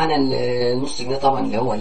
معانا النص جنيه طبعا اللي هو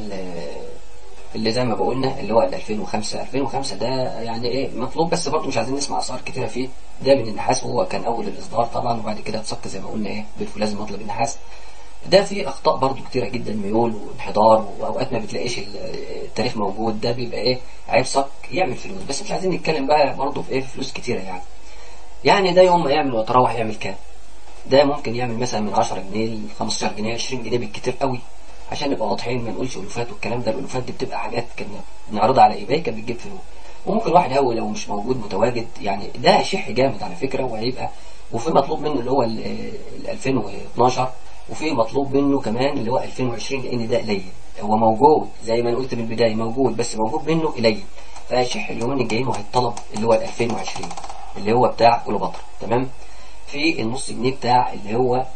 اللي زي ما بقولنا اللي هو ال 2005 2005 ده يعني ايه مطلوب بس برضه مش عايزين نسمع اسعار كتيره فيه ده من النحاس وهو كان اول الاصدار طبعا وبعد كده اتصك زي ما قلنا ايه بالفولاذ مطلب النحاس ده فيه اخطاء برضه كتيره جدا ميول وانحدار واوقات ما بتلاقيش التاريخ موجود ده بيبقى ايه عيب صك يعمل فلوس بس مش عايزين نتكلم بقى برضه في ايه في فلوس كتيره يعني يعني ده يوم ما يعمل ويتراوح يعمل كام ده ممكن يعمل مثلا من 10 جنيه ل 15 جنيه 20 جنيه بالكتير قوي عشان نبقى واضحين ما نقولش الوفات والكلام ده الالوفات دي بتبقى حاجات كنا بنعرضها على ايباي كانت بتجيب فلوس وممكن واحد هو لو مش موجود متواجد يعني ده شح جامد على فكره وهيبقى وفي مطلوب منه اللي هو ال 2012 وفي مطلوب منه كمان اللي هو 2020 لان ده قليل هو موجود زي ما انا قلت من البدايه موجود بس موجود منه قليل فهيشح اليومين الجايين وهيطلب اللي هو ال 2020 اللي هو بتاع كليوباترا تمام في النص جنيه بتاع اللي هو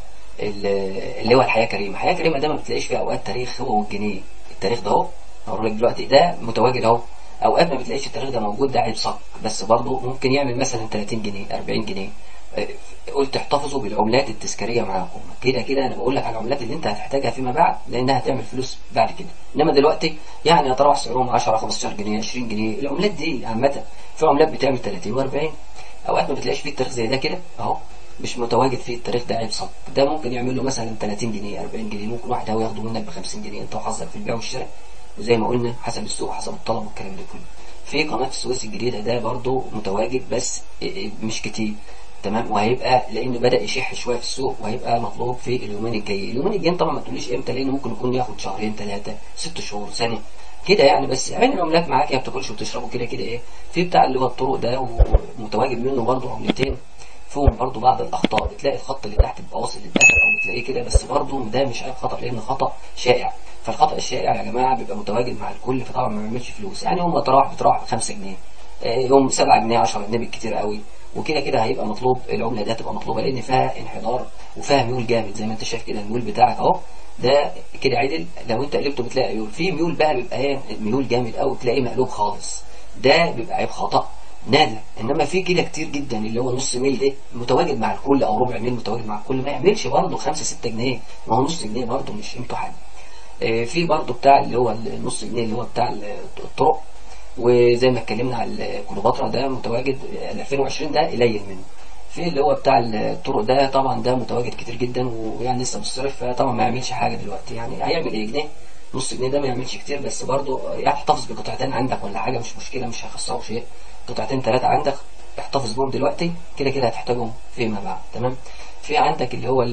اللي هو الحياه كريمه الحياه كريمه ده ما بتلاقيش فيه اوقات تاريخ هو والجنيه التاريخ ده اهو هقول لك دلوقتي ده متواجد اهو اوقات ما بتلاقيش التاريخ ده موجود ده عيب صك بس برضه ممكن يعمل مثلا 30 جنيه 40 جنيه قلت احتفظوا بالعملات التذكاريه معاكم كده كده انا بقول لك على العملات اللي انت هتحتاجها فيما بعد لانها هتعمل فلوس بعد كده انما دلوقتي يعني يتراوح سعرهم 10 15 جنيه 20 جنيه العملات دي عامه في عملات بتعمل 30 و40 اوقات ما بتلاقيش فيه التاريخ زي ده كده اهو مش متواجد فيه التاريخ ده عيب صك ده ممكن يعمل له مثلا 30 جنيه 40 جنيه ممكن واحد هو ياخده منك ب 50 جنيه انت وحظك في البيع والشراء وزي ما قلنا حسب السوق حسب الطلب والكلام ده كله في قناه السويس الجديده ده برضه متواجد بس مش كتير تمام وهيبقى لانه بدا يشح شويه في السوق وهيبقى مطلوب في اليومين الجايين اليومين الجايين طبعا ما تقوليش امتى لانه ممكن يكون ياخد شهرين ثلاثه ست شهور سنه كده يعني بس عين العملات معاك يا بتاكلش وبتشربوا كده كده ايه في بتاع اللي هو الطرق ده ومتواجد منه برضه عملتين فيهم برضه بعض الاخطاء بتلاقي الخط اللي تحت بيبقى واصل للاخر او بتلاقيه كده بس برضه ده مش عيب خطا لان خطا شائع فالخطا الشائع يا جماعه بيبقى متواجد مع الكل فطبعا ما بيعملش فلوس يعني يوم ما تراوح بتراوح ب 5 جنيه يوم 7 جنيه 10 جنيه بالكتير قوي وكده كده هيبقى مطلوب العمله دي هتبقى مطلوبه لان فيها انحدار وفيها ميول جامد زي ما انت شايف كده الميول بتاعك اهو ده كده عدل لو انت قلبته بتلاقي ميول في ميول بقى بيبقى ايه ميول جامد قوي تلاقيه مقلوب خالص ده بيبقى عيب خطا نادر انما في كده كتير جدا اللي هو نص ميل ده متواجد مع الكل او ربع ميل متواجد مع الكل ما يعملش برضه 5 6 جنيه ما هو نص جنيه برضه مش قيمته حاجه اه في برضه بتاع اللي هو النص جنيه اللي هو بتاع الطرق وزي ما اتكلمنا على كليوباترا ده متواجد 2020 ده قليل منه في اللي هو بتاع الطرق ده طبعا ده متواجد كتير جدا ويعني لسه بيصرف فطبعا ما يعملش حاجه دلوقتي يعني هيعمل ايه جنيه نص جنيه ده ما يعملش كتير بس برضه يعني احتفظ بقطعتين عندك ولا حاجه مش مشكله مش هيخسروا شيء قطعتين ثلاثه عندك احتفظ بهم دلوقتي كده كده هتحتاجهم فيما بعد تمام في عندك اللي هو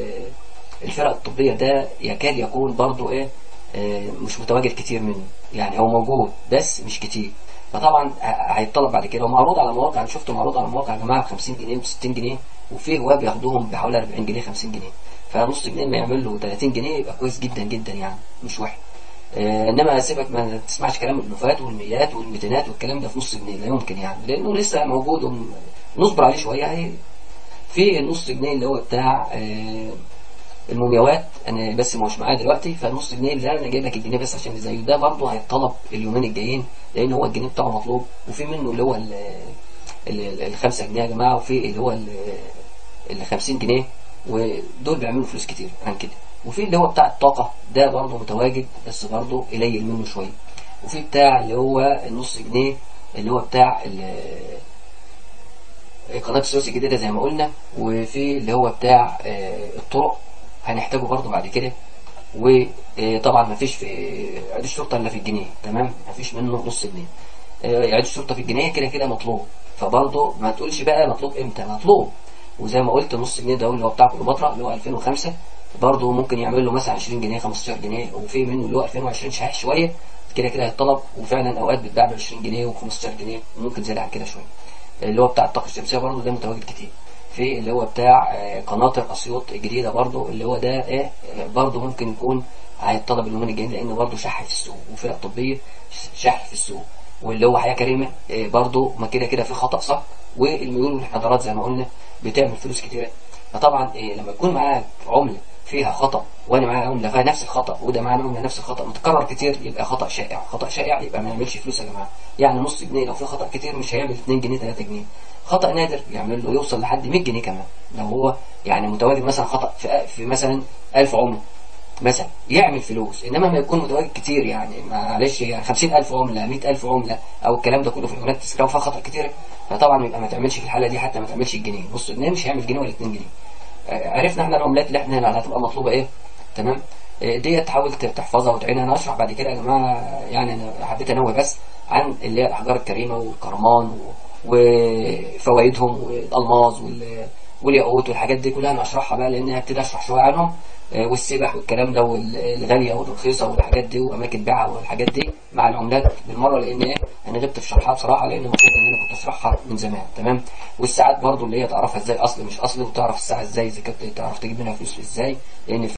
الفرق الطبيه ده يكاد يكون برضه ايه مش متواجد كتير منه يعني هو موجود بس مش كتير فطبعا هيتطلب بعد كده ومعروض على مواقع انا شفته معروض على مواقع يا جماعه ب 50 جنيه و 60 جنيه وفي هواه بياخدوهم بحوالي 40 جنيه 50 جنيه فنص جنيه ما يعمل له 30 جنيه يبقى كويس جدا جدا يعني مش وحش آه انما سيبك ما تسمعش كلام الالوفات والميات والميتينات والكلام ده في نص جنيه لا يمكن يعني لانه لسه موجود ونصبر عليه شويه هي في النص جنيه اللي هو بتاع آه المومياوات انا بس مش معايا دلوقتي فالنص جنيه اللي انا جايب لك الجنيه بس عشان زيه ده برضه هيتطلب اليومين الجايين لان هو الجنيه بتاعه مطلوب وفي منه اللي هو ال 5 جنيه يا جماعه وفي اللي هو ال 50 جنيه ودول بيعملوا فلوس كتير عن كده وفي اللي هو بتاع الطاقة ده برضه متواجد بس برضه قليل منه شوية وفي بتاع اللي هو النص جنيه اللي هو بتاع قناة السويس الجديدة زي ما قلنا وفي اللي هو بتاع الطرق هنحتاجه برضه بعد كده وطبعا مفيش في عيد الشرطة الا في الجنيه تمام مفيش منه نص جنيه عيد الشرطة في الجنيه كده كده مطلوب فبرضه ما تقولش بقى مطلوب امتى مطلوب وزي ما قلت نص جنيه ده اللي هو بتاع كليوباترا اللي هو 2005 برضه ممكن يعمل له مثلا 20 جنيه 15 جنيه وفي منه اللي هو 2020 شحيح شويه كده كده هيطلب وفعلا اوقات بتباع ب 20 جنيه و15 جنيه وممكن زياده عن كده شويه اللي هو بتاع الطاقه الشمسيه برضه ده متواجد كتير في اللي هو بتاع قناطر اسيوط الجديده برضه اللي هو ده ايه برضه ممكن يكون هيطلب اليومين الجايين لانه برضه شح في السوق وفرق طبيه شح في السوق واللي هو حياه كريمه برضه ما كده كده في خطا صح والميول والحضارات زي ما قلنا بتعمل فلوس كتيره فطبعا إيه لما يكون معاك عمله فيها خطا وانا معايا عمله فيها نفس الخطا وده معاه عمله نفس الخطا متكرر كتير يبقى خطا شائع خطا شائع يبقى ما يعملش فلوس يا جماعه يعني نص جنيه لو في خطا كتير مش هيعمل 2 جنيه 3 جنيه خطا نادر يعمل له يوصل لحد 100 جنيه كمان لو هو يعني متواجد مثلا خطا في, في مثلا 1000 عمله مثلا يعمل فلوس انما ما يكون متواجد كتير يعني معلش يعني 50000 عمله 100000 عمله او الكلام ده كله في العملات التذكاريه وفيها خطا كتير فطبعا يبقى ما تعملش في الحاله دي حتى ما تعملش الجنيه نص جنيه مش هيعمل جنيه ولا 2 جنيه آه، عرفنا احنا العملات اللي احنا اللي هتبقى مطلوبه ايه تمام آه، ديت تحاول تحفظها وتعينها انا اشرح بعد كده يا جماعه يعني انا حبيت انوه بس عن اللي هي الاحجار الكريمه والكرمان و- وفوائدهم والالماظ وال- والياقوت والحاجات دي كلها انا اشرحها بقى لان هبتدي اشرح شويه عنهم آه، والسبح والكلام ده والغاليه والرخيصه والحاجات دي واماكن بيعها والحاجات دي مع العملات بالمره لان ايه انا غبت في شرحها بصراحه لان المفروض ان انا كنت اشرحها من زمان تمام والساعات برضو اللي هي تعرفها ازاي اصل مش اصل وتعرف الساعه ازاي اذا كنت تعرف تجيب منها فلوس ازاي لان